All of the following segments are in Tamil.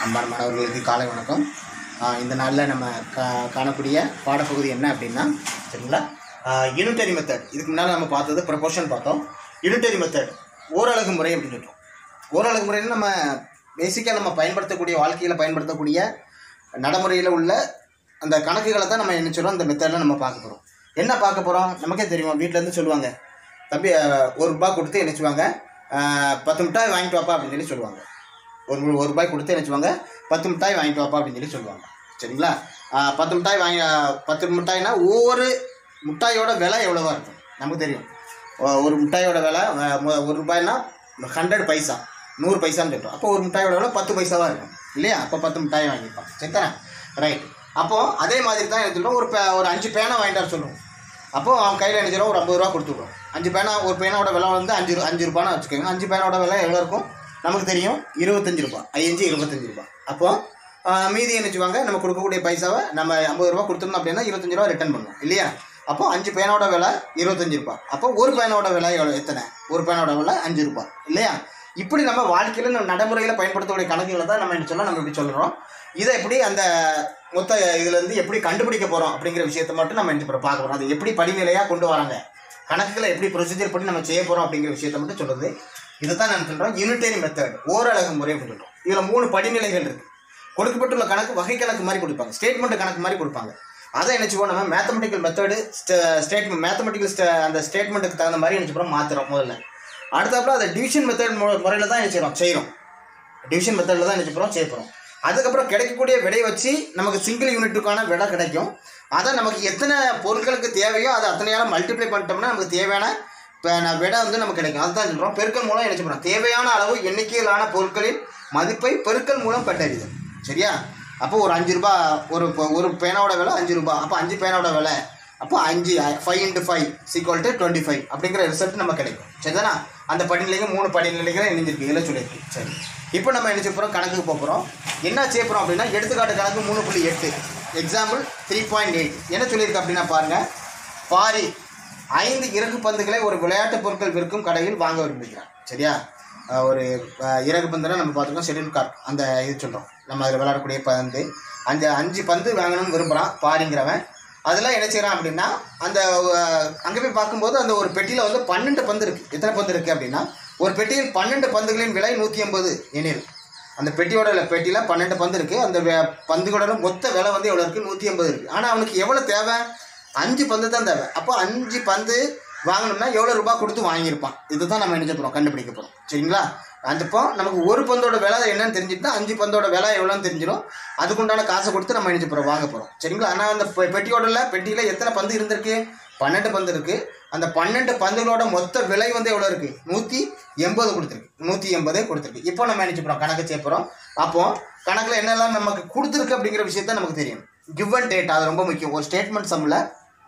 அன்பான மாணவர்களுக்கு காலை வணக்கம் ஆஹ் இந்த நாளில் நம்ம கா காணக்கூடிய பாடப்பகுதி என்ன அப்படின்னா சரிங்களா யூனிட்டரி மெத்தட் இதுக்கு முன்னால் நம்ம பார்த்தது ப்ரொபோஷன் பார்த்தோம் யூனிட்டரி மெத்தட் ஓரலகு முறை அப்படின்னு சொல்லிட்டோம் ஓரலகு முறைன்னு நம்ம பேசிக்காக நம்ம பயன்படுத்தக்கூடிய வாழ்க்கையில் பயன்படுத்தக்கூடிய நடைமுறையில் உள்ள அந்த கணக்குகளை தான் நம்ம என்ன சொல்கிறோம் அந்த மெத்தடில் நம்ம பார்க்க போகிறோம் என்ன பார்க்க போகிறோம் நமக்கே தெரியும் வீட்டிலேருந்து சொல்லுவாங்க தம்பி அஹ், ஒரு ரூபாய் கொடுத்து என்ன செய்வாங்க அஹ், பத்து மிட்டாய் வாங்கிட்டு வாப்பா அப்படின்னு சொல்லி சொல்லுவாங்க ஒரு ஒரு ரூபாய் கொடுத்து என்ன செய்வாங்க பத்து மிட்டாய் வாங்கிட்டு வாப்பா அப்படின்னு சொல்லி சொல்லுவாங்க சரிங்களா ஆஹ் பத்து மிட்டாய் வாங்கி ஆஹ் பத்து மிட்டாய்னா ஒவ்வொரு மிட்டாயோட விலை எவ்வளோவா இருக்கும் நமக்கு தெரியும் ஒ- ஒரு மிட்டாயோட விலை ஆஹ் மொ- ஒரு ரூபாய்னா ஹண்ட்ரட் பைசா நூறு பைசான்னு சொல்கிறோம் அப்போ ஒரு மிட்டாயோட விலை பத்து பைசாவாக இருக்கும் இல்லையா அப்போ பத்து மிட்டாய் வாங்கியிருப்பான் சரிதானே ரைட் அப்போது அதே மாதிரி தான் என்ன சொல்கிறோம் ஒரு பே ஒரு அஞ்சு பேனை வாங்கிட்டு வர சொல்லுவோம் அப்போது அவன் கையில் என்ன செய்றோம் ஒரு ஐம்பது ரூபா கொடுத்துடுவோம் அஞ்சு பேனா ஒரு பேனாவோட விலை வந்து அஞ்சு ரூ- அஞ்சு ரூபான்னு வச்சுக்கோங்க அஞ்சு பேனாவோட விலை எவ்வளோ இருக்கும் நமக்கு தெரியும் இருபத்தஞ்சு ரூபாய் ஐயஞ்சு இருபத்தஞ்சு ரூபாய் அப்போது மீதி என்ன செய்வாங்க நம்ம கொடுக்கக்கூடிய பைசாவை நம்ம ஐம்பது ரூபா கொடுத்துருந்தோம் அப்படின்னா இருபத்தஞ்சு ரூபா ரிட்டர்ன் பண்ணுவோம் இல்லையா அப்போ அஞ்சு பேனோட விலை இருபத்தஞ்சு ரூபாய் அப்போ ஒரு பேனோட விலை எவ்வளோ எத்தனை ஒரு பேனோட விலை அஞ்சு ரூபாய் இல்லையா இப்படி நம்ம வாழ்க்கையில் நம்ம நடைமுறையில் பயன்படுத்தக்கூடிய கணக்குகளை தான் நம்ம என்ன சொல்ல நம்ம இப்படி சொல்கிறோம் இதை எப்படி அந்த மொத்த இதுலேருந்து எப்படி கண்டுபிடிக்க போகிறோம் அப்படிங்கிற விஷயத்தை மட்டும் நம்ம என்ன பண்ணுறோம் பார்க்க போகிறோம் அது எப்படி படிநிலையாக கொண்டு வராங்க கணக்குகளை எப்படி ப்ரொசீஜர் பண்ணி நம்ம செய்ய போகிறோம் அப்படிங்கிற விஷயத்தை மட்டும் சொல்கிறது இதை தான் நான் சொல்கிறோம் யூனிட்டரி மெத்தட் ஓரலகு முறை அப்படின்னு சொல்கிறோம் இதில் மூணு படிநிலைகள் இருக்குது கொடுக்கப்பட்டுள்ள கணக்கு வகை கணக்கு மாதிரி கொடுப்பாங்க ஸ்டேட்மெண்ட் கணக்கு மாதிரி கொடுப்பாங்க அதை என்ன செய்வோம் நம்ம மேத்தமெட்டிக்கல் மெத்தடு ஸ்டேட்மெண்ட் மேத்தமெட்டிக்கல் அந்த ஸ்டேட்மெண்ட்டுக்கு தகுந்த மாதிரி என்ன செய்வோம் மாற்றுறோம் முதல்ல அடுத்தப்பறம் அதை டிவிஷன் மெத்தட் முறையில் தான் என்ன செய்கிறோம் செய்கிறோம் டிவிஷன் மெத்தடில் தான் என்ன செய்கிறோம் செய்ய போகிறோம் அதுக்கப்புறம் கிடைக்கக்கூடிய விடை வச்சு நமக்கு சிங்கிள் யூனிட்டுக்கான விடை கிடைக்கும் அதை நமக்கு எத்தனை பொருட்களுக்கு தேவையோ அதை அத்தனையால மல்டிப்ளை பண்ணிட்டோம்னா நமக்கு தேவையான இப்போ நான் விடை வந்து நமக்கு கிடைக்கும் அதுதான் சொல்கிறோம் பெருக்கல் மூலம் என்ன செய்யணும் தேவையான அளவு எண்ணிக்கையிலான பொருட்களின் மதிப்பை பெருக்கல் மூலம் கண்டறிதல் சரியா அப்போ ஒரு அஞ்சு ரூபா ஒரு இப்போ ஒரு பேனாவோட விலை அஞ்சு ரூபா அப்போ அஞ்சு பேனாவோட விலை அப்போ அஞ்சு five into five equal to twenty five அப்படிங்கிற ரிசல்ட் நம்ம கிடைக்கும் சரிதானா அந்த படிநிலைகள் மூணு படிநிலைகள் இணைஞ்சிருக்கு இதில் சொல்லியிருக்கு சரி இப்போ நம்ம என்ன செய்ய போகிறோம் கணக்குக்கு போக போகிறோம் என்ன செய்ய போகிறோம் அப்படின்னா எடுத்துக்காட்டு கணக்கு மூணு புள்ளி எட்டு எக்ஸாம்பிள் த்ரீ பாயிண்ட் எயிட் என்ன சொல்லியிருக்கு அப்படின்னா பாருங்கள் பாரி ஐந்து இறகு பந்துகளை ஒரு விளையாட்டுப் பொருட்கள் விற்கும் கடையில் வாங்க விரும்புகிறார் சரியா அஹ் ஒரு அஹ், இறகு பந்துனா நம்ம பார்த்துக்கோம் ஷெட்யூல் கார்க் அந்த இது சொல்கிறோம் நம்ம அதில் விளையாடக்கூடிய பந்து அந்த அஞ்சு பந்து வாங்கணும்னு விரும்புகிறான் பாரிங்கிறவன் அதில் என்ன செய்கிறான் அப்படின்னா அந்த அங்கே போய் பார்க்கும்போது அந்த ஒரு பெட்டியில் வந்து பன்னெண்டு பந்து இருக்குது எத்தனை பந்து இருக்குது அப்படின்னா ஒரு பெட்டியில் பன்னெண்டு பந்துகளின் விலை நூற்றி ஐம்பது எண்ணில் அந்த பெட்டியோட இல்ல, பெட்டியில் பன்னெண்டு பந்து இருக்குது அந்த வே- பந்துகளோட மொத்த விலை வந்து எவ்வளோ இருக்குது நூற்றி ஐம்பது இருக்குது ஆனால் அவனுக்கு எவ்வளோ தேவை அஞ்சு பந்து தான் தேவை அப்போ அஞ்சு பந்து வாங்கணும்னா எவ்வளோ ரூபாய் கொடுத்து வாங்கியிருப்பான் இதுதான் நம்ம என்ன போகிறோம் கண்டுபிடிக்க போகிறோம் சரிங்களா அந்த இப்போ நமக்கு ஒரு பந்தோட விலை என்னன்னு தெரிஞ்சுட்டா அஞ்சு பந்தோட விலை எவ்வளோன்னு தெரிஞ்சிடும் அதுக்குண்டான காசை கொடுத்து நம்ம என்ன போகிறோம் வாங்க போகிறோம் சரிங்களா ஆனால் அந்த பெ- பெட்டியோடல பெட்டியில் எத்தனை பந்து இருந்திருக்கு பன்னெண்டு பந்து இருக்குது அந்த பன்னெண்டு பந்துகளோட மொத்த விலை வந்து எவ்வளோ இருக்குது நூற்றி எண்பது கொடுத்துருக்கு நூற்றி எண்பதே கொடுத்துருக்கு இப்போ நம்ம என்ன போகிறோம் கணக்கு செய்ய போகிறோம் அப்போ கணக்கில் என்னெல்லாம் நமக்கு கொடுத்துருக்கு அப்படிங்கிற விஷயத்த நமக்கு தெரியும் கிவ் அண்ட் டேட் அது ரொம்ப முக்கியம் ஒரு ஸ்டேட்மெண்ட் சம்மில்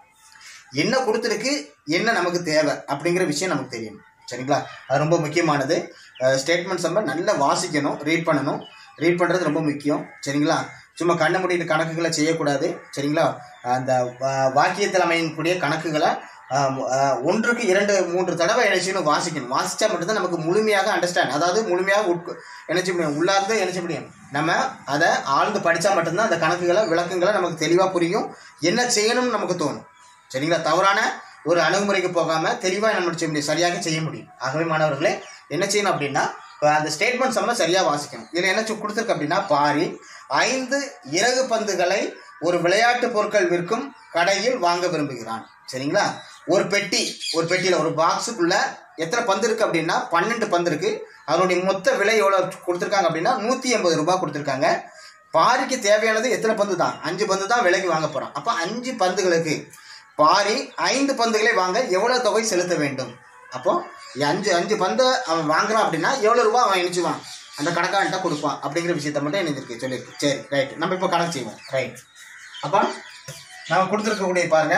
என்ன கொடுத்துருக்கு என்ன நமக்கு தேவை அப்படிங்கிற விஷயம் நமக்கு தெரியும் சரிங்களா அது ரொம்ப முக்கியமானது ஸ்டேட்மெண்ட் சம்ம நல்லா வாசிக்கணும் ரீட் பண்ணணும் ரீட் பண்ணுறது ரொம்ப முக்கியம் சரிங்களா சும்மா கண்ண மூடிட்டு கணக்குகளை செய்யக்கூடாது சரிங்களா அந்த வா- வாக்கியத்தில் அமையக்கூடிய கணக்குகளை ஆஹ், ஆஹ், ஒன்றுக்கு இரண்டு மூன்று தடவை என்ன செய்யணும் வாசிக்கணும் வாசித்தா மட்டும்தான் நமக்கு முழுமையாக அண்டர்ஸ்டாண்ட் அதாவது முழுமையாக உட்கு என்ன செய்ய முடியும் உள்ளார்ந்து என்ன செய்ய முடியும் நம்ம அதை ஆழ்ந்து படித்தா மட்டும்தான் அந்த கணக்குகளை விளக்கங்களை நமக்கு தெளிவாக புரியும் என்ன செய்யணும்னு நமக்கு தோணும் சரிங்களா தவறான ஒரு அணுகுமுறைக்கு போகாமல் தெளிவாக நம்ம செய்ய முடியும் சரியாக செய்ய முடியும் ஆகவே மாணவர்களே என்ன செய்யணும் அப்படின்னா இப்ப அந்த ஸ்டேட்மெண்ட் செம்ம சரியாக வாசிக்கணும் இதில் என்ன சொ- கொடுத்திருக்கு அப்படின்னா பாரி ஐந்து இறகு பந்துகளை ஒரு விளையாட்டு பொருட்கள் விற்கும் கடையில் வாங்க விரும்புகிறான் சரிங்களா ஒரு பெட்டி ஒரு பெட்டியில் ஒரு பாக்ஸுக்குள்ள எத்தனை பந்து இருக்குது அப்படின்னா பன்னெண்டு பந்து இருக்குது அதனுடைய மொத்த விலை எவ்வளோ கொடுத்துருக்காங்க அப்படின்னா நூற்றி எண்பது ரூபாய் கொடுத்துருக்காங்க பாரிக்கு தேவையானது எத்தனை பந்து தான் அஞ்சு பந்து தான் விலைக்கு வாங்க போகிறான் அப்போ அஞ்சு பந்துகளுக்கு பாரி ஐந்து பந்துகளை வாங்க எவ்வளோ தொகை செலுத்த வேண்டும் அப்போ அஞ்சு அஞ்சு பந்து அவன் வாங்குறான் அப்படின்னா எவ்வளோ ரூபா அவன் இணைச்சுவான் அந்த கணக்கான்ட்ட கொடுப்பான் அப்படிங்கிற விஷயத்த மட்டும் இணைஞ்சிருக்கு சொல்லியிருக்கு சரி ரைட் நம்ம இப்போ கணக்கு செய்வோம் ரைட் அப்போ நம்ம கொடுத்துருக்கக்கூடிய பாருங்க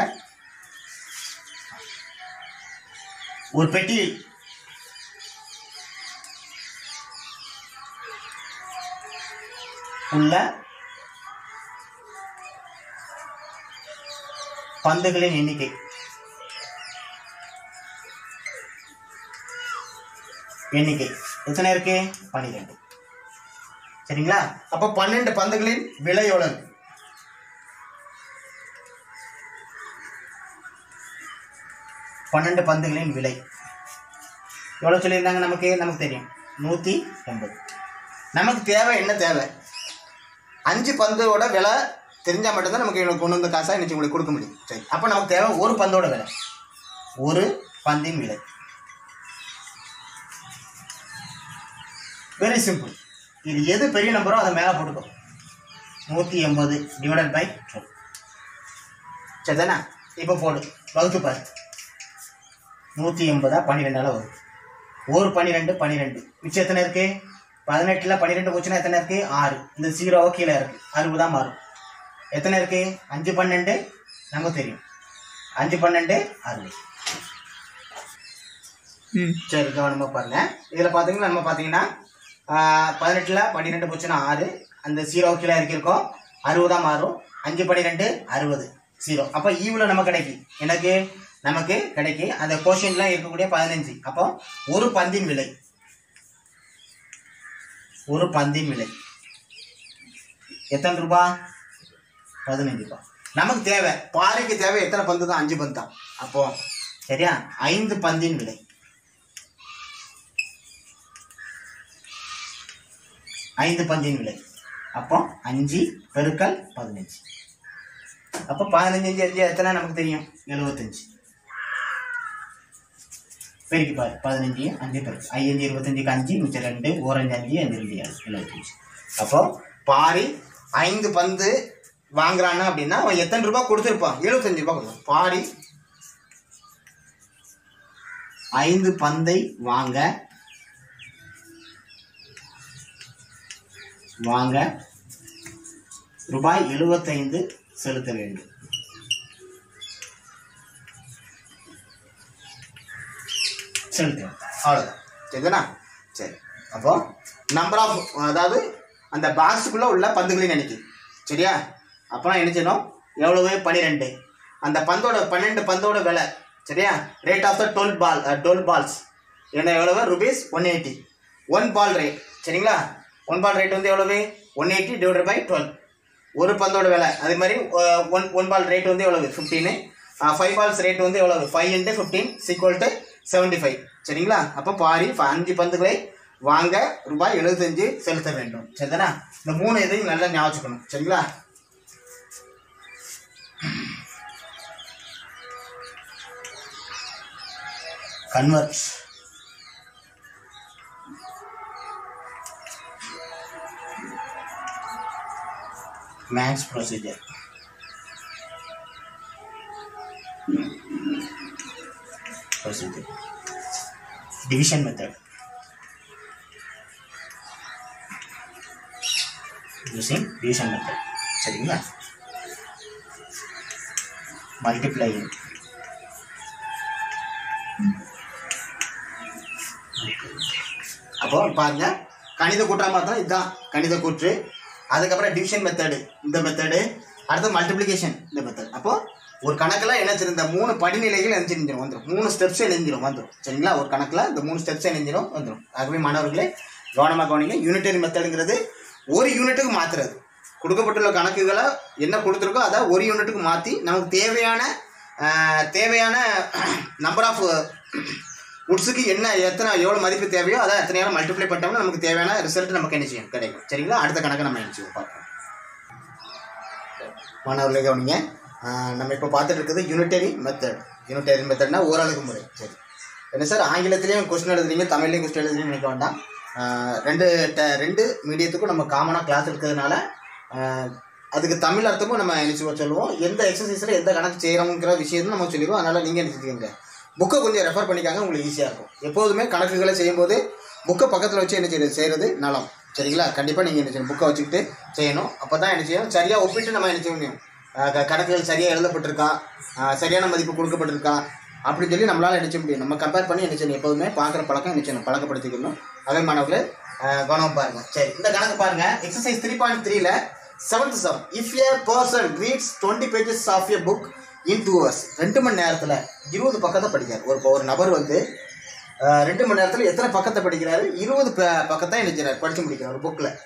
ஒரு பெட்டி உள்ள பந்துகளின் எண்ணிக்கை எண்ணிக்கை எத்தனை இருக்கு பன்னிரெண்டு சரிங்களா அப்போ பன்னெண்டு பந்துகளின் விலை எவ்வளவு பன்னெண்டு பந்துகளின் விலை எவ்வளோ சொல்லியிருந்தாங்க நமக்கு நமக்கு தெரியும் நூற்றி எண்பது நமக்கு தேவை என்ன தேவை அஞ்சு பந்தோட விலை தெரிஞ்சால் மட்டும்தான் நமக்கு இவ்வளோ கொண்டு வந்த காசாக இன்னைக்கு உங்களுக்கு கொடுக்க முடியும் சரி அப்போ நமக்கு தேவை ஒரு பந்தோட விலை ஒரு பந்தின் விலை வெரி சிம்பிள் இது எது பெரிய நம்பரோ அதை மேலே போட்டுக்கோ நூற்றி எண்பது டிவைடட் பை டுவெல் சரிதானே இப்போ போடு வகுத்து பாரு நூற்றி எண்பதா பன்னிரெண்டால வரும் ஒரு பன்னிரெண்டு பன்னிரெண்டு மிச்சம் எத்தனை இருக்கு பதினெட்டில் பன்னிரெண்டு போச்சுன்னா எத்தனை இருக்கு ஆறு இந்த ஜீரோவோ கீழே இருக்கு அறுபதா மாறும் எத்தனை இருக்கு அஞ்சு பன்னெண்டு நமக்கு தெரியும் அஞ்சு பன்னெண்டு அறுபது ம் சரி கவனமாக பாருங்க இதில் பார்த்தீங்கன்னா நம்ம பார்த்தீங்கன்னா பதினெட்டில் பன்னிரெண்டு போச்சுன்னா ஆறு அந்த ஜீரோ கீழே இருக்கிருக்கோம் அறுபதா மாறும் அஞ்சு பன்னிரெண்டு அறுபது ஜீரோ அப்போ ஈவில் நம்ம கிடைக்கும் எனக்கு நமக்கு கிடைக்கி அந்த கோஷன்லாம் இருக்கக்கூடிய பதினஞ்சு அப்போ ஒரு பந்தின் விலை ஒரு பந்தின் விலை எத்தனை ரூபா பதினஞ்சு ரூபா நமக்கு தேவை பாறைக்கு தேவை எத்தனை பந்து தான் அஞ்சு பந்து தான் அப்போ சரியா ஐந்து பந்தின் விலை ஐந்து பந்தின் விலை அப்போ அஞ்சு பெருக்கல் பதினஞ்சு அப்போ பதினஞ்சு அஞ்சு அஞ்சு எத்தனை நமக்கு தெரியும் எழுபத்தஞ்சு பெருக்கி பாரு பதினஞ்சு அஞ்சு பெருக்கு ஐயஞ்சு இருபத்தஞ்சுக்கு அஞ்சு மிச்சம் ரெண்டு ஓரஞ்சு அஞ்சு அஞ்சு ரெண்டு ஏழு எழுபத்தஞ்சு அப்போ பாரி ஐந்து பந்து வாங்குறான்னா அப்படின்னா அவன் எத்தனை ரூபாய் கொடுத்துருப்பான் எழுபத்தஞ்சு ரூபாய் கொடுப்பான் பாரி ஐந்து பந்தை வாங்க வாங்க ரூபாய் எழுபத்தைந்து செலுத்த வேண்டும் செலுத்த அவ்வளோதான் சரிதானா சரி அப்போ நம்பர் ஆஃப் அதாவது அந்த பாக்ஸுக்குள்ளே உள்ள பந்துகளின் எண்ணிக்கை சரியா அப்புறம் என்ன செய்யணும் எவ்வளவு பன்னிரெண்டு அந்த பந்தோட பன்னெண்டு பந்தோட விலை சரியா rate of the twelve ball twelve balls என்ன எவ்வளவு rupees one eighty one ball rate சரிங்களா ஒன் பால் ரேட் வந்து எவ்வளவு one eighty divided by twelve ஒரு பந்தோட விலை அதே மாதிரி ஒன் ஒன் பால் ரேட் வந்து எவ்வளவு ஃபிஃப்டீனு ஃபைவ் பால்ஸ் ரேட் வந்து எவ்வளவு five into fifteen equal to seventy five சரிங்களா அப்போ பாரி ஃப- அஞ்சு பந்துகளை வாங்க ரூபாய் எழுபத்தஞ்சு செலுத்த வேண்டும் சரிதானா இந்த மூணு இதையும் நல்லா ஞாபகம் வச்சுக்கணும் சரிங்களா கன்வெர்ட் மேக்ஸ் procedure procedure division method using division method சரிங்களா மல்டிப்ளையிங் அப்போ பாருங்க கணித கூட்டா மாத்திரம் இதுதான் கணித கூற்று அதுக்கப்புறம் டிவிஷன் மெத்தடு இந்த மெத்தடு அடுத்து மல்டிப்ளிகேஷன் இந்த மெத்தட் அப்போ ஒரு கணக்கில் என்ன செய்யும், இந்த மூணு படிநிலைகள் என்ன செஞ்சிடும் வந்துடும் மூணு ஸ்டெப்ஸ் எழுந்திரும் வந்துடும் சரிங்களா ஒரு கணக்கில் இந்த மூணு ஸ்டெப்ஸ் எழுந்திரும் வந்துடும் ஆகவே மாணவர்களே கவனமாக கவனிங்க யூனிட்டரி மெத்தடுங்கிறது ஒரு யூனிட்டுக்கு மாற்றுறது கொடுக்கப்பட்டுள்ள கணக்குகளை என்ன கொடுத்துருக்கோ அதை ஒரு யூனிட்டுக்கு மாற்றி நமக்கு தேவையான ஆஹ், தேவையான நம்பர் ஆஃப் உட்ஸுக்கு என்ன எத்தனை எவ்வளோ மதிப்பு தேவையோ அதை எத்தனையால மல்டிப்ளை பண்ணிட்டோம்னா நமக்கு தேவையான ரிசல்ட் நமக்கு என்ன செய்யும் கிடைக்கும் சரிங்களா அடுத்த கணக்கை நம்ம என்ன செய்வோம் பார்க்கலாம் மாணவர்களே கவனிங்க ஆஹ் நம்ம இப்போ பார்த்துட்டு இருக்குது யூனிட்டரி மெத்தட் யூனிட்டரி மெத்தட்னா ஓரளவு முறை சரி என்ன சார் ஆங்கிலத்திலையும் கொஸ்டின் எழுதுறீங்க தமிழ்லையும் கொஸ்டின் எழுதுறீங்க நினைக்க வேண்டாம் ஆஹ் ரெண்டு ட- ரெண்டு மீடியத்துக்கும் நம்ம காமனாக கிளாஸ் இருக்கிறதுனால ஆஹ் அதுக்கு தமிழ் அர்த்தமும் நம்ம என்ன செய்வோம் சொல்லுவோம் எந்த எக்ஸசைஸில் எந்த கணக்கு செய்கிறோங்கிற விஷயத்தையும் நம்ம சொல்லிடுவோம் அதனால் நீங்கள் என்ன செஞ்சுக்கோங்க புக்கை கொஞ்சம் ரெஃபர் பண்ணிக்காங்க உங்களுக்கு ஈஸியாக இருக்கும் எப்போதுமே கணக்குகளை செய்யும்போது புக்கை பக்கத்தில் வச்சு என்ன செய்யறது செய்கிறது நலம் சரிங்களா கண்டிப்பாக நீங்கள் என்ன செய்யணும் புக்கை வச்சுக்கிட்டு செய்யணும் அப்போ தான் என்ன செய்யணும் சரியாக ஒப்பிட்டு நம்ம என்ன செய்ய முடியும் ஆஹ் க- கணக்குகள் சரியாக எழுதப்பட்டிருக்கா ஆஹ் சரியான மதிப்பு கொடுக்கப்பட்டிருக்கா அப்படின்னு சொல்லி நம்மளால் என்ன செய்ய முடியும் நம்ம கம்பேர் பண்ணி என்ன செய்யணும் எப்போதுமே பார்க்குற பழக்கம் என்ன செய்யணும் பழக்கப்படுத்திக்கணும் அதே மாணவர்களே ஆஹ் கவனம் பாருங்க சரி இந்த கணக்கு பாருங்க எக்ஸசைஸ் த்ரீ பாயிண்ட் த்ரீல seventh sum if a person reads twenty pages of a book in two hours ரெண்டு மணி நேரத்தில் இருபது பக்கத்தை படிக்கிறார் ஒரு ஒரு நபர் வந்து ஆஹ் ரெண்டு மணி நேரத்தில் எத்தனை பக்கத்தை படிக்கிறாரு இருபது ப- பக்கத்தை என்ன செய்றாரு படித்து முடிக்கிறார் ஒரு புக்கில்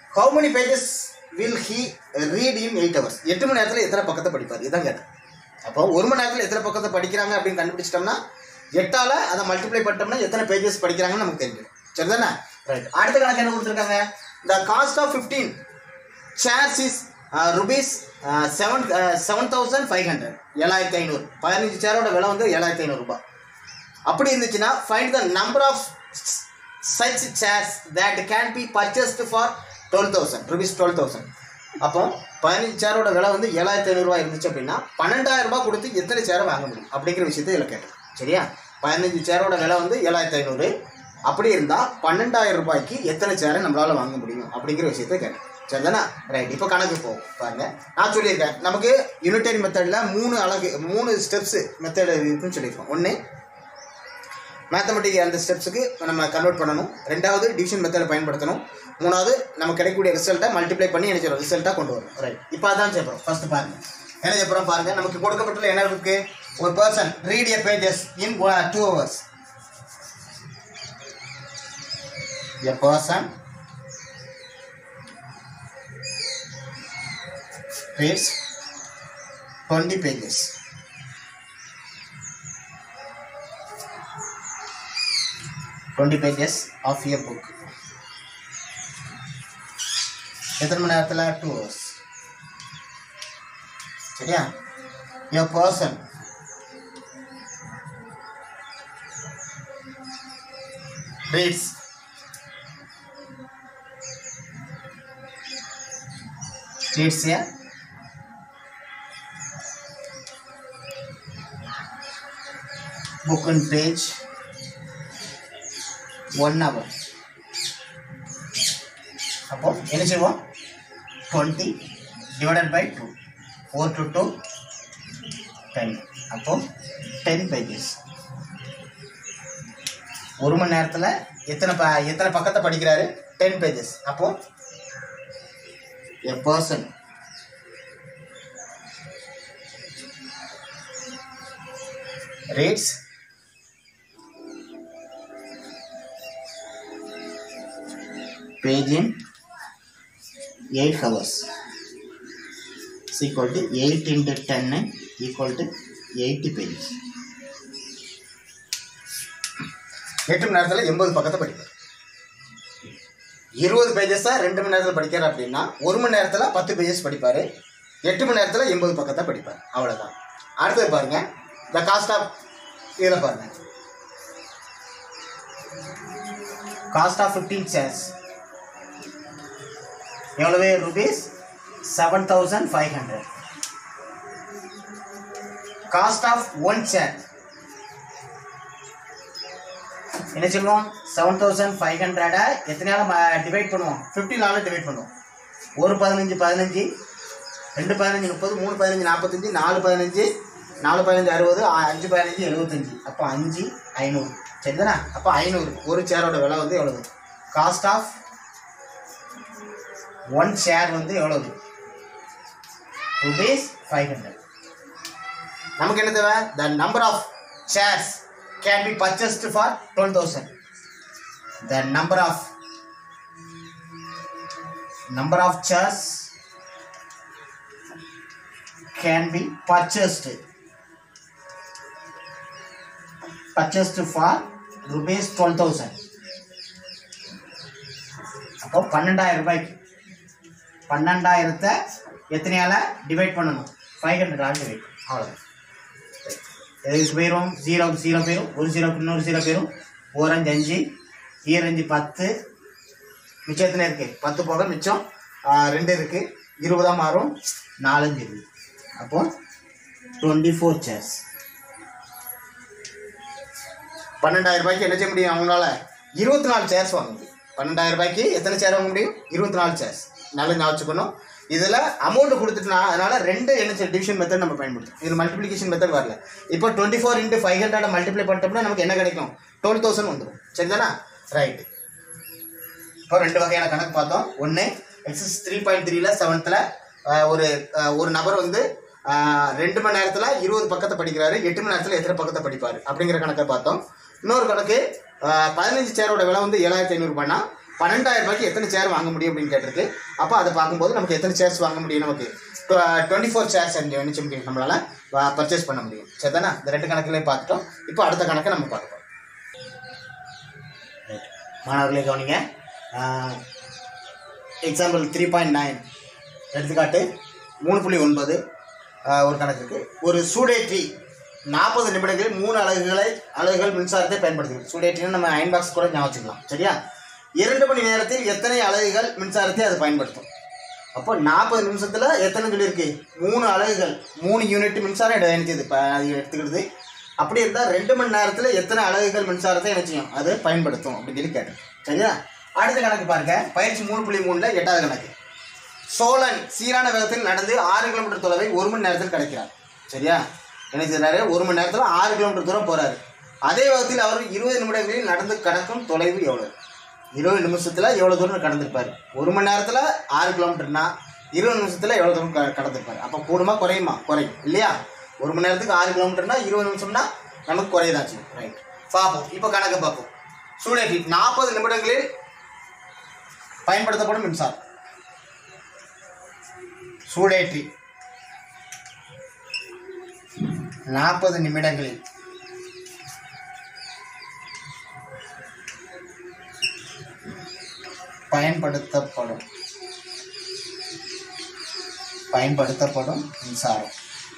how many pages will he read in eight hours எட்டு மணி நேரத்தில் எத்தனை பக்கத்தை படிப்பார் இதான் கேட்டேன் அப்போ ஒரு மணி நேரத்தில் எத்தனை பக்கத்தை படிக்கிறாங்க அப்படின்னு கண்டுபிடிச்சிட்டோம்னா எட்டால் அதை மல்டிப்ளை பண்ணிட்டோம்னா எத்தனை பேஜஸ் படிக்கிறாங்கன்னு நமக்கு தெரிஞ்சிடும் சரிதானே ரைட் அடுத்த கணக்கு என்ன கொடுத்துருக்காங்க the cost of fifteen chairs is rupees seven seven thousand five hundred ஏழாயிரத்தி ஐநூறு பதினஞ்சு சேரோட விலை வந்து ஏழாயிரத்தி ஐநூறுரூபா அப்படி இருந்துச்சுன்னா find the number of such chairs that can be purchased for twelve thousand rupees twelve thousand அப்போ பதினஞ்சு சேரோட விலை வந்து ஏழாயிரத்தி ஐநூறுரூவா இருந்துச்சு அப்படின்னா பன்னெண்டாயிரம் ரூபாய் கொடுத்து எத்தனை சேரை வாங்க முடியும் அப்படிங்கிற விஷயத்தை இதில் கேட்டேன் சரியா பதினஞ்சு சேரோட விலை வந்து ஏழாயிரத்தி ஐநூறு அப்படி இருந்தால் பன்னெண்டாயிரம் ரூபாய்க்கு எத்தனை சேரை நம்மளால் வாங்க முடியும் அப்படிங்கிற விஷயத்தை கேட்டேன் சரிதானா ரைட் இப்போ கணக்கு போகும் பாருங்க நான் சொல்லியிருக்கேன் நமக்கு யூனிட்டரி மெத்தடில் மூணு அழகு மூணு ஸ்டெப்ஸு மெத்தட் இருக்குன்னு சொல்லியிருக்கோம் ஒன்று மேத்தமெட்டிக் அந்த ஸ்டெப்ஸுக்கு நம்ம கன்வெர்ட் பண்ணணும் ரெண்டாவது டிவிஷன் மெத்தடை பயன்படுத்தணும் மூணாவது நம்ம கிடைக்கக்கூடிய ரிசல்ட்டை மல்டிப்ளை பண்ணி என்ன செய்யறோம் ரிசல்ட்டாக கொண்டு வரும் ரைட் இப்போ அதான் செய்யறோம் ஃபர்ஸ்ட் பாருங்க என்ன செய்யறோம் பாருங்க நமக்கு கொடுக்கப்பட்டுள்ள என்ன இருக்கு ஒரு person read a pages in two hours a person reads 20 pages. Twenty pages of year book எத்தனை மணி நேரத்தில் டூ ஹவர்ஸ் சரியா a person reads reads a book on page one hour அப்போ என்ன செய்வோம் twenty divided by two four to two ten அப்போ டென் பேஜஸ் ஒரு மணி நேரத்தில் எத்தனை ப எத்தனை பக்கத்தை படிக்கிறாரு டென் பேஜஸ் அப்போ a person reads page in 8 hours is equal to 8 into 10 equal to 80 pages எட்டு மணி நேரத்தில் எண்பது பக்கத்தை படிப்பார் இருபது பேஜஸாக ரெண்டு மணி நேரத்தில் படிக்கிறார் அப்படின்னா ஒரு மணி நேரத்தில் பத்து பேஜஸ் படிப்பார் எட்டு மணி நேரத்தில் எண்பது பக்கத்தை படிப்பார் அவ்வளோதான் அடுத்தது பாருங்க த காஸ்ட் ஆஃப் இதில் பாருங்க காஸ்ட் ஆஃப் ஃபிஃப்டீன் சேர்ஸ் எவ்வளவு rupees seven thousand five hundred cost of one chair என்ன சொல்லுவோம் செவன் தௌசண்ட் ஃபைவ் ஹண்ட்ரடை எத்தனையால டிவைட் பண்ணுவோம் ஃபிஃப்டினால டிவைட் பண்ணுவோம் ஒரு பதினஞ்சு பதினஞ்சு ரெண்டு பதினஞ்சு முப்பது மூணு பதினஞ்சு நாற்பத்தஞ்சு நாலு பதினஞ்சு நாலு பதினஞ்சு அறுபது ஆ- அஞ்சு பதினஞ்சு எழுபத்தஞ்சு அப்போ அஞ்சு ஐநூறு சரிதானே அப்போ ஐநூறு ஒரு சேரோட விலை வந்து எவ்வளவு காஸ்ட் ஆஃப் ஒன் ஷேர் வந்து எவ்வளவு ருபீஸ் ஃபைவ் ஹண்ட்ரட் நமக்கு என்ன தேவை the number of shares can be purchased for twelve thousand the number of number of shares can be purchased purchased for rupees twelve thousand அப்போ பன்னெண்டாயிரம் ரூபாய்க்கு பன்னெண்டாயிரத்தை எத்தனையால டிவைட் பண்ணணும் ஃபைவ் ஹண்ட்ரட் டிவைட் அவ்வளோதான் எதுக்கு போயிடும் ஜீரோக்கு ஜீரோ போயிடும் ஒரு ஜீரோக்கு இன்னொரு ஜீரோ போயிடும் ஓர் அஞ்சு அஞ்சு ஈரஞ்சு பத்து மிச்சம் எத்தனை இருக்குது பத்து போக மிச்சம் ஆ, ரெண்டு இருக்குது இருபதாக மாறும் நாலஞ்சு இருக்குது அப்போ டுவெண்ட்டி ஃபோர் சேர்ஸ் பன்னெண்டாயிரம் ரூபாய்க்கு என்ன செய்ய முடியும் அவங்களால இருபத்தி நாலு சேர்ஸ் வாங்க முடியும் பன்னெண்டாயிரம் ரூபாய்க்கு எத்தனை சேர் வாங்க முடியும் இருபத்தி நாலு சேர்ஸ் நல்லா ஞாபகம் வச்சுக்கணும் இதில் அமௌண்ட் கொடுத்துட்டுனா அதனால் ரெண்டு என்ன டிவிஷன் மெத்தட் நம்ம பயன்படுத்தும் இதில் மல்டிப்ளிகேஷன் மெத்தட் வரல இப்போ twenty four into five hundred multiply பண்ணிட்டோம்னா நமக்கு என்ன கிடைக்கும் டுவெல் தௌசண்ட் வந்துடும் சரிதானா ரைட்டு இப்போ ரெண்டு வகையான கணக்கு பார்த்தோம் ஒன்று எக்ஸஸ் த்ரீ பாயிண்ட் த்ரீல செவன்த்தில் ஒரு அஹ், ஒரு நபர் வந்து அஹ், ரெண்டு மணி நேரத்தில் இருபது பக்கத்தை படிக்கிறாரு எட்டு மணி நேரத்தில் எத்தனை பக்கத்தை படிப்பார் அப்படிங்கிற கணக்கை பார்த்தோம் இன்னொரு கணக்கு அஹ், பதினஞ்சு சேரோட விலை வந்து ஏழாயிரத்தி ஐநூறுபானா பன்னெண்டாயிரம் ரூபாய்க்கு எத்தனை சேர் வாங்க முடியும் அப்படின்னு கேட்டிருக்கு அப்போ அதை பார்க்கும்போது நமக்கு எத்தனை சேர்ஸ் வாங்க முடியும் நமக்கு டுவெண்ட்டி ஃபோர் சேர்ஸ் நினைச்ச முடியும் நம்மளால் பர்ச்சேஸ் பண்ண முடியும் சரி தானே இந்த ரெண்டு கணக்குலேயே பார்த்துட்டோம் இப்போ அடுத்த கணக்கை நம்ம பார்க்க போகிறோம் மாணவர்களே கவனிங்க எக்ஸாம்பிள் த்ரீ பாயிண்ட் நைன் எடுத்துக்காட்டு மூணு புள்ளி ஒன்பது ஆஹ், ஒரு கணக்கு இருக்கு ஒரு சூடேற்றி நாற்பது நிமிடங்களில் மூணு அலகுகளை அலகுகள் மின்சாரத்தை பயன்படுத்துகிறது சூடேற்றின்னு நம்ம அயன் பாக்ஸ் கூட ஞாபகம் வச்சுக்கலாம் சரியா இரண்டு மணி நேரத்தில் எத்தனை அலகுகள் மின்சாரத்தை அது பயன்படுத்தும் அப்போ நாற்பது நிமிஷத்தில் எத்தனை சொல்லியிருக்கு மூணு அலகுகள் மூணு யூனிட் மின்சாரம் எடு- எடுத்துது இப்போ அது எடுத்துக்கிடுது அப்படி இருந்தால் ரெண்டு மணி நேரத்தில் எத்தனை அலகுகள் மின்சாரத்தை என்ன செய்யும் அது பயன்படுத்தும் அப்படின்னு சொல்லி கேட்டேன் சரியா அடுத்த கணக்கு பாருங்க பயிற்சி மூணு புள்ளி மூணில் எட்டாவது கணக்கு சோழன் சீரான வேகத்தில் நடந்து ஆறு கிலோமீட்டர் தொலைவை ஒரு மணி நேரத்தில் கிடைக்கிறார் சரியா என்ன செய்றாரு ஒரு மணி நேரத்தில் ஆறு கிலோமீட்டர் தூரம் போறாரு அதே வேகத்தில் அவர் இருபது நிமிடங்களில் நடந்து கடக்கும் தொலைவு எவ்வளவு இருபது நிமிஷத்தில் எவ்வளோ தூரம் கடந்திருப்பார் ஒரு மணி நேரத்தில் ஆறு கிலோமீட்டர்னா இருபது நிமிஷத்தில் எவ்வளோ தூரம் க கடந்திருப்பார் அப்போ கூடுமா குறையுமா குறையும் இல்லையா ஒரு மணி நேரத்துக்கு ஆறு கிலோமீட்டர்னா இருபது நிமிஷம்னா நமக்கு குறையதாச்சு ரைட் பார்ப்போம் இப்போ கணக்கு பார்ப்போம் சூழற்றி நாற்பது நிமிடங்களில் பயன்படுத்தப்படும் மின்சாரம் சூடேற்றி நாற்பது நிமிடங்களில் பயன்படுத்தப்படும் பயன்படுத்தப்படும் மின்சாரம்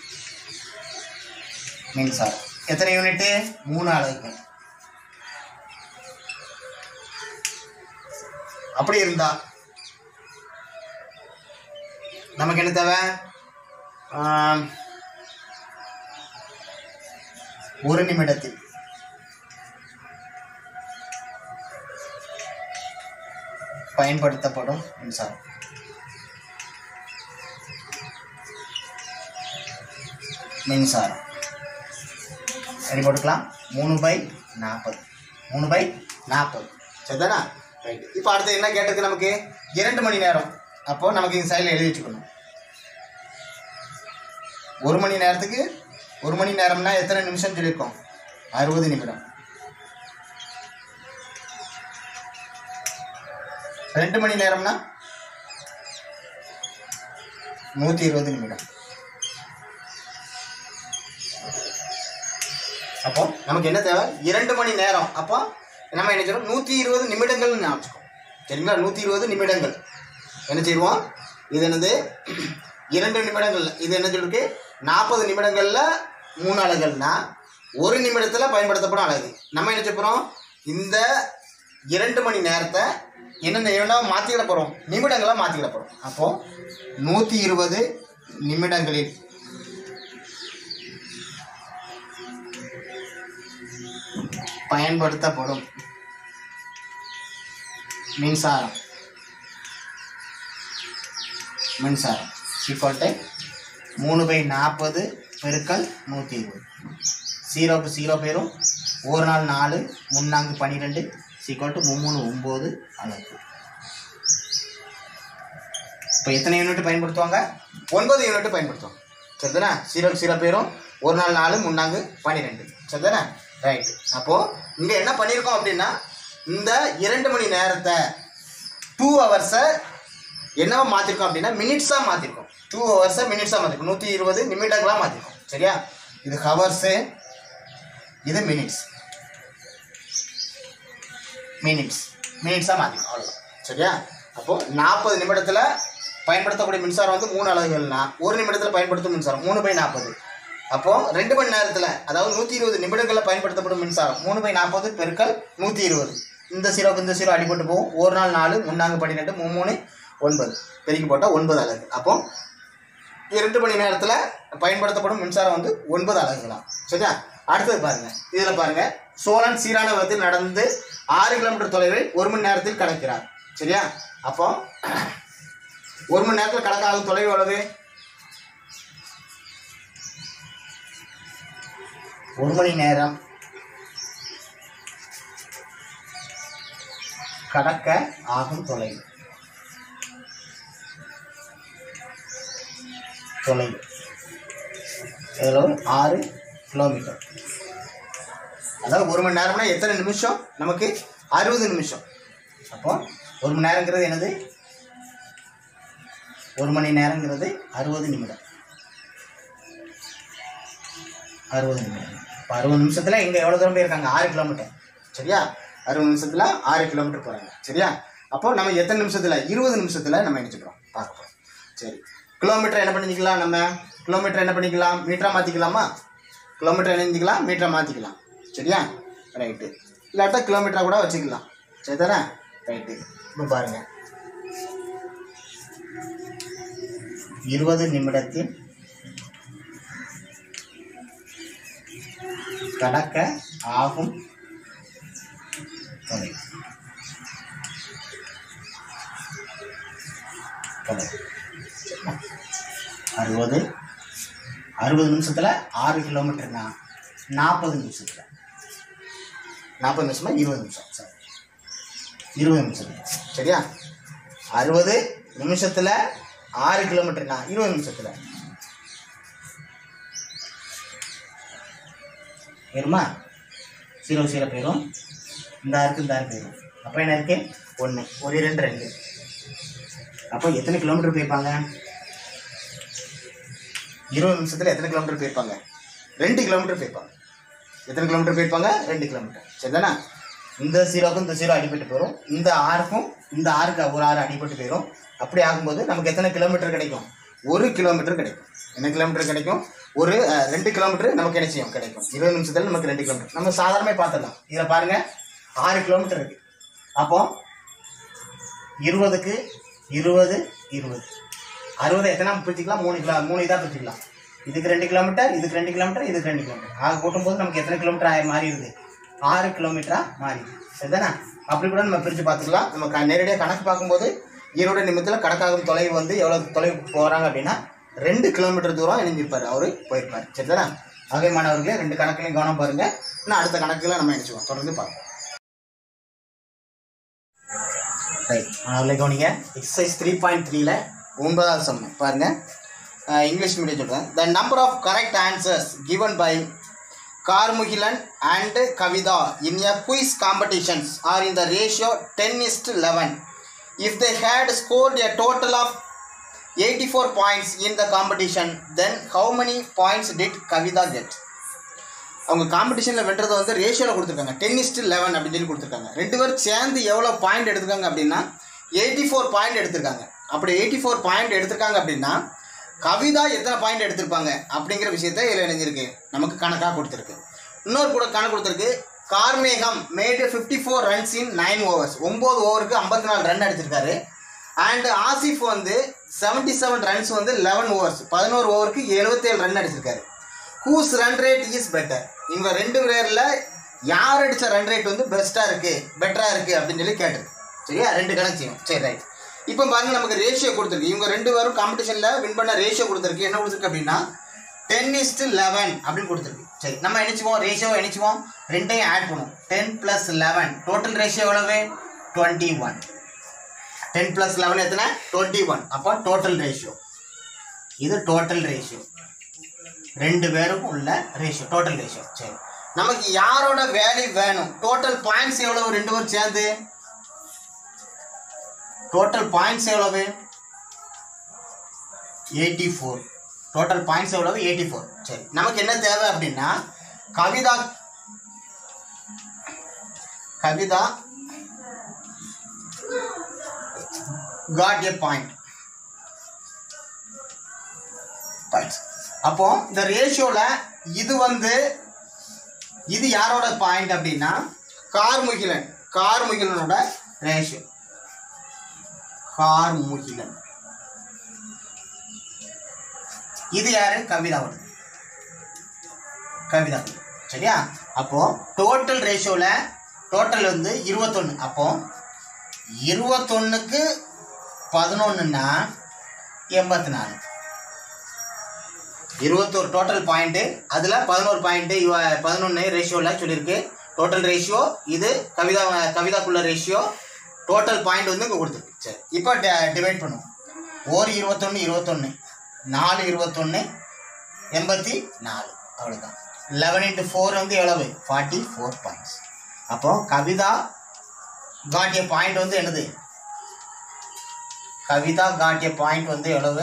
மின்சாரம் எத்தனை யூனிட்டு மூணு அலகுகள் அப்படி இருந்தா நமக்கு என்ன தேவை ஆம், ஒரு நிமிடத்தில் பயன்படுத்தப்படும் மின்சாரம் மின்சாரம் எப்படி போட்டுக்கலாம் மூணு பை நாற்பது மூணு பை நாற்பது சரிதானா ரைட் இப்போ அடுத்து என்ன கேட்டிருக்கு நமக்கு இரண்டு மணி நேரம் அப்போ நமக்கு இந்த சைடில் எழுதி வச்சுக்கணும் ஒரு மணி நேரத்துக்கு ஒரு மணி நேரம்னா எத்தனை நிமிஷம் சொல்லியிருக்கோம் அறுபது நிமிடம் ரெண்டு மணி நேரம்னா நூற்றி இருபது நிமிடம் அப்போ நமக்கு என்ன தேவை இரண்டு மணி நேரம் அப்போ நம்ம என்ன செய்யணும் நூற்றி இருபது நிமிடங்கள்னு ஞாபகம் சரிங்களா நூற்றி இருபது நிமிடங்கள் என்ன செய்வோம் இது என்னது இரண்டு நிமிடங்கள் இது என்ன சொல்லிருக்கு நாற்பது நிமிடங்களில் மூணு அலகுகள்னா ஒரு நிமிடத்தில் பயன்படுத்தப்படும் அலகு நம்ம என்ன செய்ய போகிறோம் இந்த இரண்டு மணி நேரத்தை என்னென்ன என்ன மாற்றிக்கிட போகிறோம் நிமிடங்களாக மாற்றிக்கிட போகிறோம் அப்போது நூற்றி இருபது நிமிடங்களில் பயன்படுத்தப்படும் மின்சாரம் மின்சாரம் ஈக்குவல் டு மூணு பை நாற்பது பெருக்கல் நூற்றி இருபது ஜீரோக்கு ஜீரோ பேரும் ஒரு நாள் நாலு முன்னாங்கு பன்னிரெண்டு சீக்வல் டு மும்மூணு ஒம்பது அளவு இப்போ எத்தனை யூனிட் பயன்படுத்துவாங்க ஒன்பது யூனிட் பயன்படுத்துவாங்க சரிதானே ஜீரோக்கு ஜீரோ பேரும் ஒரு நாள் நாலு முன்னாங்கு பன்னிரெண்டு சரிதானே ரைட் அப்போது இங்கே என்ன பண்ணியிருக்கோம் அப்படின்னா இந்த இரண்டு மணி நேரத்தை டூ ஹவர்ஸை என்னவா மாற்றிருக்கோம் அப்படின்னா மினிட்ஸாக மாற்றிருக்கோம் டூ ஹவர்ஸை மினிட்ஸாக மாற்றிருக்கோம் நூற்றி இருபது நிமிடங்களாக மாற்றிருக்கோம் சரியா இது ஹவர்ஸு இது மினிட்ஸ் மினிட்ஸ் மினிட்ஸாக மாற்றிருக்கோம் அவ்வளோதான் சரியா அப்போது நாற்பது நிமிடத்தில் பயன்படுத்தக்கூடிய மின்சாரம் வந்து மூணு அலகுகள்னா ஒரு நிமிடத்தில் பயன்படுத்தும் மின்சாரம் மூணு பை நாற்பது அப்போது ரெண்டு மணி நேரத்தில் அதாவது நூற்றி இருபது நிமிடங்களில் பயன்படுத்தப்படும் மின்சாரம் மூணு பை நாற்பது பெருக்கல் நூற்றி இருபது இந்த சீரோக்கு இந்த சீரோ அடிபட்டு போகும் ஒரு நாள் நாலு முன்னாங்க பன்னிரெண்டு மூணு ஒன்பது பெருக்கி போட்டால் ஒன்பது அலகு அப்போ இரண்டு மணி நேரத்தில் பயன்படுத்தப்படும் மின்சாரம் வந்து ஒன்பது அலகுகளாம் சரியா அடுத்தது பாருங்க இதில் பாருங்க சோழன் சீரான விதத்தில் நடந்து ஆறு கிலோமீட்டர் தொலைவை ஒரு மணி நேரத்தில் கடக்கிறார் சரியா அப்போ ஒரு மணி நேரத்தில் கடக்காகும் தொலைவு எவ்வளவு ஒரு மணி நேரம் கடக்க ஆகும் தொலைவு தொலைவு இதில் ஒரு ஆறு கிலோமீட்டர் அதாவது ஒரு மணி நேரம்னா எத்தனை நிமிஷம் நமக்கு அறுபது நிமிஷம் அப்போ ஒரு மணி நேரங்கிறது என்னது ஒரு மணி நேரங்கிறது அறுபது நிமிடம் அறுபது நிமிடம் இப்போ அறுபது நிமிஷத்தில் இங்கே எவ்வளோ தூரம் போயிருக்காங்க ஆறு கிலோமீட்டர் சரியா அறுபது நிமிஷத்தில் ஆறு கிலோமீட்டர் போகிறாங்க சரியா அப்போ நம்ம எத்தனை நிமிஷத்தில் இருபது நிமிஷத்தில் நம்ம நினச்சிக்கிறோம் பார்க்க போகிறோம் சரி கிலோமீட்டர் என்ன பண்ணிக்கலாம் நம்ம கிலோமீட்டர் என்ன பண்ணிக்கலாம் மீட்டராக மாற்றிக்கலாமா கிலோமீட்டர் என்ன செஞ்சுக்கலாம் மீட்டராக மாற்றிக்கலாம் சரியா ரைட்டு இல்லாட்டா கிலோமீட்டராக கூட வச்சுக்கலாம் சரி தானே ரைட்டு இப்போ பாருங்கள் இருபது நிமிடத்தில் கடக்க ஆகும் தொலை தொலை சரியா? அறுபது அறுபது நிமிஷத்தில் ஆறு கிலோமீட்டர்னா நாற்பது நிமிஷத்தில் நாற்பது நிமிஷமா இருபது நிமிஷம் சரி இருபது நிமிஷம் சரியா அறுபது நிமிஷத்தில் ஆறு கிலோமீட்டர்னா இருபது நிமிஷத்தில் ஏறுமா சீரோ சீரோ போயிடும் இந்த ஆருக்கு இந்த ஆறு போயிடும் அப்போ என்ன இருக்கு ஒன்று ஒரு ரெண்டு ரெண்டு அப்போ எத்தனை கிலோமீட்டர் போயிருப்பாங்க இருபது நிமிஷத்தில் எத்தனை கிலோமீட்டர் போயிருப்பாங்க ரெண்டு கிலோமீட்டர் போயிருப்பாங்க எத்தனை கிலோமீட்டர் போயிருப்பாங்க ரெண்டு கிலோமீட்டர் சரிதானே இந்த சீரோக்கும் இந்த சீரோ அடிபட்டு போயிடும் இந்த ஆறுக்கும் இந்த ஆறுக்கு ஒரு ஆறு அடிபட்டு போயிடும் அப்படி ஆகும்போது நமக்கு எத்தனை கிலோமீட்டர் கிடைக்கும் ஒரு கிலோமீட்டர் கிடைக்கும் என்ன கிலோமீட்டர் கிடைக்கும் ஒரு அஹ், ரெண்டு கிலோமீட்டர் நமக்கு என்ன செய்யும் கிடைக்கும் இருபது நிமிஷத்தில் நமக்கு ரெண்டு கிலோமீட்டர் நம்ம சாதாரணமாக பார்த்துடலாம் இதில் பாருங்க ஆறு கிலோமீட்டர் இருக்கு அப்போ இருபதுக்கு இருபது இருபது அறுபது எத்தனை பிரிச்சுக்கலாம் மூணு கிலோ மூணு இதாக பிரிச்சுக்கலாம் இதுக்கு ரெண்டு கிலோமீட்டர் இதுக்கு ரெண்டு கிலோமீட்டர் இதுக்கு ரெண்டு கிலோமீட்டர் ஆக கூட்டும்போது நமக்கு எத்தனை கிலோமீட்டர் ஆகி மாறிடுது ஆறு கிலோமீட்டராக மாறிடுது சரிதானே அப்படி கூட நம்ம பிரித்து பார்த்துக்கலாம் நம்ம க நேரடியாக கணக்கு பார்க்கும்போது ஈரோடு நிமிடத்தில் கணக்காகும் தொலைவு வந்து எவ்வளோ தொலைவு போகிறாங்க அப்படின்னா ரெண்டு கிலோமீட்டர் தூரம் இணைஞ்சிருப்பார் அவர் போயிருப்பார் சரிதானே ஆகவே மாணவர்களே ரெண்டு கணக்குலையும் கவனம் பாருங்க இன்னும் அடுத்த கணக்குல நம்ம நினச்சிக்குவோம் தொடர்ந்து பார்ப்போம் ரைட் மாணவர்களே கவனிங்க எக்ஸசைஸ் த்ரீ பாயிண்ட் த்ரீல ஒன்பதாவது சம்மம் பாருங்க அஹ் இங்கிலீஷ் மீடியம் சொல்கிறேன் the number of correct answers given by Karmugilan and Kavitha in a quiz competitions are in the ratio ten is to eleven if they had scored a total of eighty four points in the competition then how many points did Kavitha get அவங்க காம்படிஷனில் வென்றது வந்து ரேஷியோவில் கொடுத்துருக்காங்க டென் இஸ்ட் லெவன் அப்படின்னு சொல்லி கொடுத்துருக்காங்க ரெண்டு பேரும் சேர்ந்து எவ்வளோ பாயிண்ட் எடுத்திருக்காங்க அப்படின்னா எயிட்டி ஃபோர் பாயிண்ட் எடுத்திருக்காங்க அப்படி எயிட்டி ஃபோர் பாயிண்ட் எடுத்திருக்காங்க அப்படின்னா கவிதா எத்தனை பாயிண்ட் எடுத்திருப்பாங்க அப்படிங்கிற விஷயத்த இதில் இணைஞ்சிருக்கு நமக்கு கணக்காக கொடுத்துருக்கு இன்னொரு கூட கணக்கு கொடுத்துருக்கு Karmegam made fifty four runs in nine overs ஒம்பது ஓவருக்கு ஐம்பத்தி நாலு ரன் அடிச்சிருக்காரு அண்ட் ஆசிஃப் வந்து செவன்ட்டி செவன் ரன்ஸ் வந்து லெவன் ஓவர்ஸ் பதினோரு ஓவருக்கு எழுபத்தேழு ரன் அடிச்சிருக்காரு whose run rate is better இவங்க ரெண்டு பேரில் யார் அடித்த ரன் ரேட் வந்து பெஸ்ட்டாக இருக்குது பெட்டராக இருக்குது அப்படின்னு சொல்லி கேட்டிருக்கு சரியா ரெண்டு கணக்கு செய்யும் சரி ரைட் இப்போ பாருங்க நமக்கு ரேஷியோ கொடுத்துருக்கு இவங்க ரெண்டு பேரும் காம்படிஷனில் வின் பண்ண ரேஷியோ கொடுத்துருக்கு என்ன கொடுத்துருக்கு அப்படின்னா டென் இஸ்டு லெவன் அப்படின்னு கொடுத்துருக்கு சரி நம்ம நினச்சிவோம் ரேஷியோ நினச்சிவோம் ரெண்டையும் ஆட் பண்ணுவோம் ten plus eleven total ratio எவ்வளவு twenty one ten plus eleven எத்தனை டுவெண்ட்டி ஒன் அப்போ டோட்டல் ரேஷியோ இது டோட்டல் ரேஷியோ ரெண்டு பேருக்கும் உள்ள ரேஷியோ டோட்டல் ரேஷியோ சரி நமக்கு யாரோட வேல்யூ வேணும் டோட்டல் பாயிண்ட்ஸ் எவ்வளவு ரெண்டு பேரும் சேர்ந்து டோட்டல் பாயிண்ட்ஸ் எவ்வளவு எயிட்டி ஃபோர் டோட்டல் பாயிண்ட்ஸ் எவ்வளவு எயிட்டி ஃபோர் சரி நமக்கு என்ன தேவை அப்படின்னா Kavitha Kavitha got a point points அப்போ இந்த ரேஷியோவில் இது வந்து இது யாரோட பாயிண்ட் அப்படின்னா கார்முகிலன் கார்முகிலனோட ரேஷியோ கார்முகிலன் இது யாரு கவிதாவோட கவிதா சரியா அப்போ டோட்டல் ரேஷியோவில் டோட்டல் வந்து இருபத்தொன்று அப்போ இருபத்தொன்னுக்கு பதினொன்றுன்னா எண்பத்தி நாலு இருபத்தோரு டோட்டல் பாயிண்ட்டு அதில் பதினோரு பாயிண்ட்டு இவ பதினொன்று ரேஷியோவில் சொல்லியிருக்கு டோட்டல் ரேஷியோ இது கவிதா கவிதாக்குள்ள ரேஷியோ டோட்டல் பாயிண்ட் வந்து இங்கே கொடுத்துருக்கு சரி இப்போ டிவைட் பண்ணுவோம் ஒரு இருபத்தொன்று இருபத்தொன்று நாலு இருபத்தொன்று எண்பத்தி நாலு அவ்வளோதான் லெவன் இன்ட்டு ஃபோர் வந்து எவ்வளவு ஃபார்ட்டி ஃபோர் பாயிண்ட்ஸ் அப்போ கவிதா காட்டிய பாயிண்ட் வந்து என்னது கவிதா காட்டிய பாயிண்ட் வந்து எவ்வளவு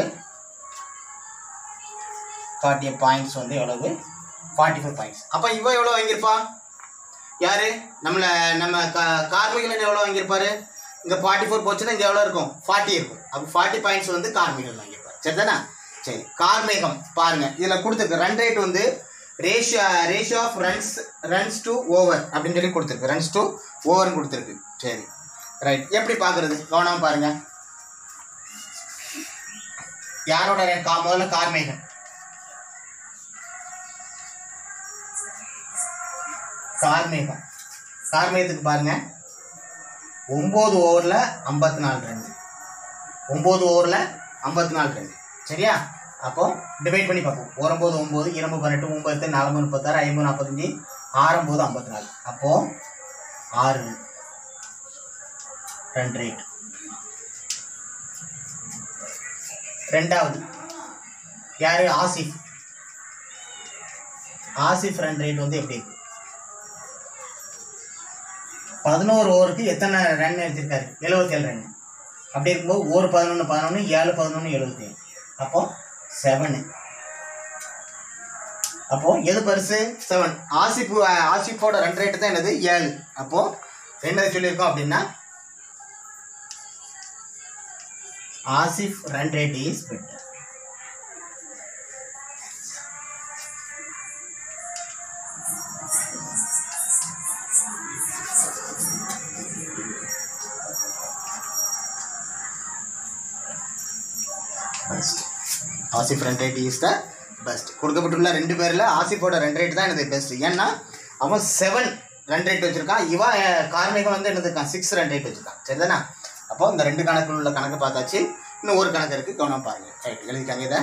காட்டிய பாயிண்ட்ஸ் வந்து எவ்வளவு ஃபார்ட்டி ஃபைவ் பாயிண்ட்ஸ் அப்போ இவ எவ்வளோ வாங்கியிருப்பா யாரு நம்மளை நம்ம கா கார்மிகன் எவ்வளோ வாங்கியிருப்பாரு இங்கே ஃபார்ட்டி ஃபோர் போச்சுன்னா இங்கே எவ்வளோ இருக்கும் ஃபார்ட்டி இருக்கும் அப்போ ஃபார்ட்டி பாயிண்ட்ஸ் வந்து கார்மிகன் வாங்கியிருப்பார் சரிதானா சரி கார்மேகம் பாருங்க இதில் கொடுத்துருக்கு ரன் ரேட் வந்து ratio ratio of runs runs to over அப்படின்னு சொல்லி கொடுத்துருக்கு ரன்ஸ் டு ஓவர்னு கொடுத்துருக்கு சரி ரைட் எப்படி பார்க்குறது கவனமாக பாருங்க யாரோட கா முதல்ல கார்மேகன் கார்மேகம் கார்மேகத்துக்கு பாருங்க ஒம்பது ஓவரில் ஐம்பத்தி நாலு ரன் ஒம்பது ஓவரில் ஐம்பத்தி நாலு ரன் சரியா அப்போ டிவைட் பண்ணி பார்ப்போம் ஒன்பது ஒம்பது இரும்பு பன்னெண்டு ஒம்பது நாலு முப்பத்தாறு ஐம்பது நாற்பத்தஞ்சு ஆறம்பது ஐம்பத்தி நாலு அப்போ ஆறு ரன் ரேட் ரெண்டாவது யாரு ஆசிஃப் ஆசிஃப் ரன் ரேட் வந்து எப்படி இருக்கு பதினோரு ஓவருக்கு எத்தனை ரன் எடுத்திருக்காரு எழுபத்தேழு ரன் அப்படி இருக்கும்போது ஒரு பதினொன்று பதினொன்று ஏழு பதினொன்று எழுபத்தேழு அப்போ செவனு அப்போ எது பரிசு செவன் ஆசிப் ஆசிஃபோட ரன் ரேட்டு தான் என்னது ஏழு அப்போ என்னது சொல்லியிருக்கோம் அப்படின்னா Asif run rate is better best Asif run rate is the best கொடுக்கப்பட்டுள்ள ரெண்டு பேரில் ஆசிஃபோட ரன் ரேட் தான் என்னது பெஸ்ட் ஏன்னா அவன் செவன் ரன் ரேட் வச்சிருக்கான் இவன் அஹ், கார்மிகம் வந்து என்னது இருக்கான் சிக்ஸ் ரன் ரேட் வச்சிருக்கான் சரிதானா அப்போ இந்த ரெண்டு கணக்கில் உள்ள கணக்கு பார்த்தாச்சு இன்னும் ஒரு கணக்கு இருக்குது கவனம் பாருங்க ரைட் எழுதிக்காங்க இதை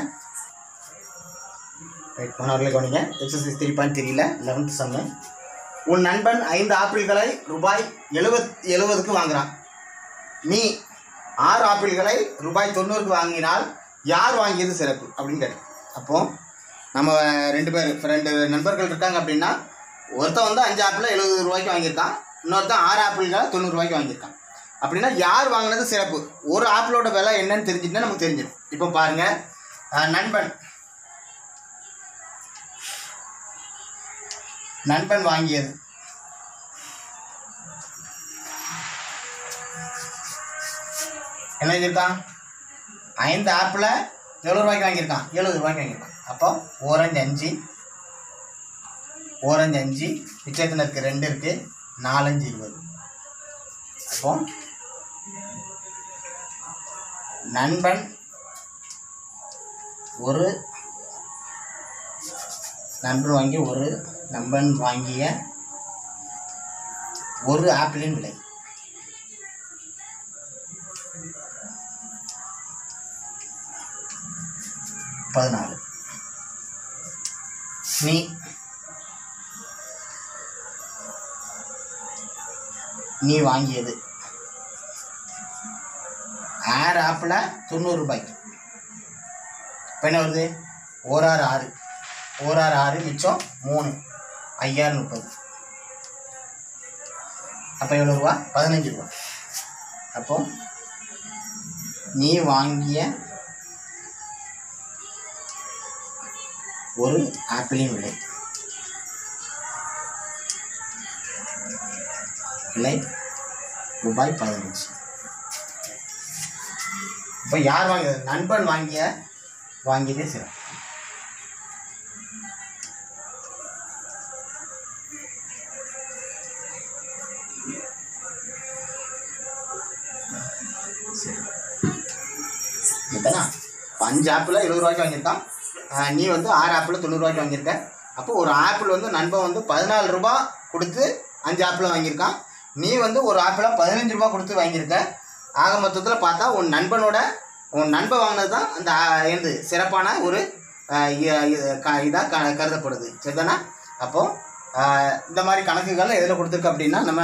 ரைட் மாணவர்களை கவனிங்க எக்ஸசைஸ் த்ரீ பாயிண்ட் த்ரீல லெவன்த் சம்மு உன் நண்பன் ஐந்து ஆப்பிள்களை ரூபாய் எழுபத் எழுபதுக்கு வாங்குறான் நீ ஆறு ஆப்பிள்களை ரூபாய் தொண்ணூறுக்கு வாங்கினால் யார் வாங்கியது சிறப்பு அப்படின்னு கேட்டேன் அப்போ நம்ம ரெண்டு பேர் ரெண்டு நண்பர்கள் இருக்காங்க அப்படின்னா ஒருத்தன் வந்து அஞ்சு ஆப்பிளை எழுபது ரூபாய்க்கு வாங்கியிருக்கான் இன்னொருத்தன் ஆறு ஆப்பிள்களை தொண்ணூறு ரூபாய்க்கு வாங்கியிருக்கான் அப்படின்னா யார் வாங்கினது சிறப்பு ஒரு ஆப்பிளோட விலை என்னன்னு தெரிஞ்சுட்டுனா நமக்கு தெரிஞ்சிடும் இப்போ பாருங்க அஹ், நண்பன் நண்பன் வாங்கியது என்ன எழுதியிருக்கான் ஐந்து ஆப்பிளை எவ்வளோ ரூபாய்க்கு வாங்கியிருக்கான் எழுபது ரூபாய்க்கு வாங்கியிருக்கான் அப்போ ஓரஞ்சு அஞ்சு ஓரஞ்சு அஞ்சு மிச்சத்தில் இருக்குது ரெண்டு இருக்குது நாலஞ்சு இருபது அப்போ நண்பன் ஒரு நண்பன் வாங்கி ஒரு நண்பன் வாங்கிய ஒரு ஆப்பிளின் விலை பதினாலு நீ நீ வாங்கியது ஆறு ஆப்பில் தொண்ணூறு ரூபாய்க்கு இப்போ என்ன வருது ஓராறு ஆறு ஓராறு ஆறு மிச்சம் மூணு ஐயாறு முப்பது அப்போ எவ்வளோ ரூபா பதினஞ்சு ரூபா அப்போ நீ வாங்கிய ஒரு ஆப்பிளின் விலை விலை ரூபாய் பதினஞ்சு இப்போ யார் வாங்கியது நண்பன் வாங்கிய வாங்கியதே சிறப்பு இப்போனா அஞ்சு ஆப்பிள் எழுபது ரூபாய்க்கு வாங்கியிருக்கான் ஆஹ் நீ வந்து ஆறு ஆப்பிள் தொண்ணூறுரூவாய்க்கு வாங்கியிருக்க அப்போ ஒரு ஆப்பிள் வந்து நண்பன் வந்து பதினாலு ரூபாய் கொடுத்து அஞ்சு ஆப்பிள் வாங்கியிருக்கான் நீ வந்து ஒரு ஆப்பிளை பதினஞ்சு ரூபாய் கொடுத்து வாங்கியிருக்க ஆக மொத்தத்தில் பார்த்தா உன் நண்பனோட உன் நண்பன் வாங்கினது தான் அந்த ஆஹ், என்னது சிறப்பான ஒரு இதாக க கருதப்படுது சரிதானா அப்போது இந்த மாதிரி கணக்குகள் எதில் கொடுத்துருக்கு அப்படின்னா நம்ம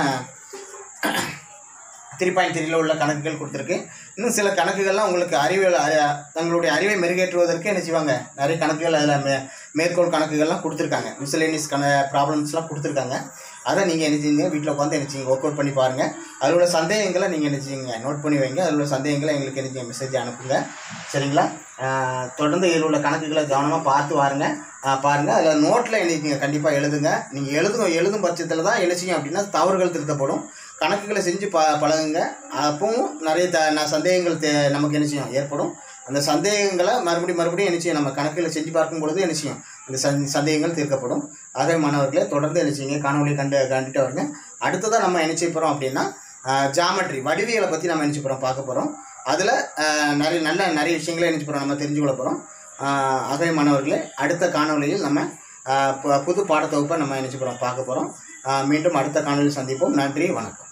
த்ரீ பாயிண்ட் த்ரீல உள்ள கணக்குகள் கொடுத்துருக்கு இன்னும் சில கணக்குகள்லாம் உங்களுக்கு அறிவியல் அறி- தங்களுடைய அறிவை மெருகேற்றுவதற்கு என்ன செய்வாங்க நிறைய கணக்குகள் அதில் மே மேற்கோள் கணக்குகள்லாம் கொடுத்துருக்காங்க மிஸ்லேனியஸ் கண ப்ராப்ளம்ஸ்லாம் கொடுத்துருக்காங்க அதை நீங்கள் என்ன செய்யுங்க வீட்டில் உட்காந்து என்ன செய்யுங்க ஒர்க் அவுட் பண்ணி பாருங்கள் அதில் உள்ள சந்தேகங்களை நீங்கள் என்ன செய்யுங்க நோட் பண்ணி வைங்க அதில் உள்ள சந்தேகங்களை எங்களுக்கு என்ன செய்யுங்க மெசேஜ் அனுப்புங்க சரிங்களா ஆஹ் தொடர்ந்து இதில் உள்ள கணக்குகளை கவனமாக பார்த்து வாருங்க ஆஹ் பாருங்க அதில் நோட்டில் என்னைக்குங்க கண்டிப்பாக எழுதுங்க நீங்கள் எழுதும் எழுதும் பட்சத்தில் தான் என்ன செய்யும் அப்படின்னா தவறுகள் திருத்தப்படும் கணக்குகளை செஞ்சு ப பழகுங்க அப்பவும் நிறைய த ந- சந்தேகங்கள் தே நமக்கு என்ன செய்யும் ஏற்படும் அந்த சந்தேகங்களை மறுபடியும் மறுபடியும் என்ன செய்யும் நம்ம கணக்குகளை செஞ்சு பார்க்கும் பொழுது என்ன செய்யும் அந்த சந் சந்தேகங்கள் தீர்க்கப்படும் ஆகவே மாணவர்களே தொடர்ந்து என்ன செய்யுங்க காணொலியை கண்டு கண்டுட்டு வருங்க அடுத்ததாக நம்ம என்ன செய்ய போகிறோம் அப்படின்னா ஜாமெட்ரி வடிவியலை பற்றி நம்ம என்ன செய்ய போகிறோம் பார்க்க போகிறோம் அதில் நிறைய நல்ல நிறைய விஷயங்களை என்ன செய்ய போகிறோம் நம்ம தெரிஞ்சுக்கொள்ள போகிறோம் ஆகவே மாணவர்களே அடுத்த காணொளியில் நம்ம ஆஹ் பு- புது பாடத்தொகுப்பை நம்ம என்ன செய்ய போகிறோம் பார்க்க போகிறோம் மீண்டும் அடுத்த காணொலியில் சந்திப்போம் நன்றி வணக்கம்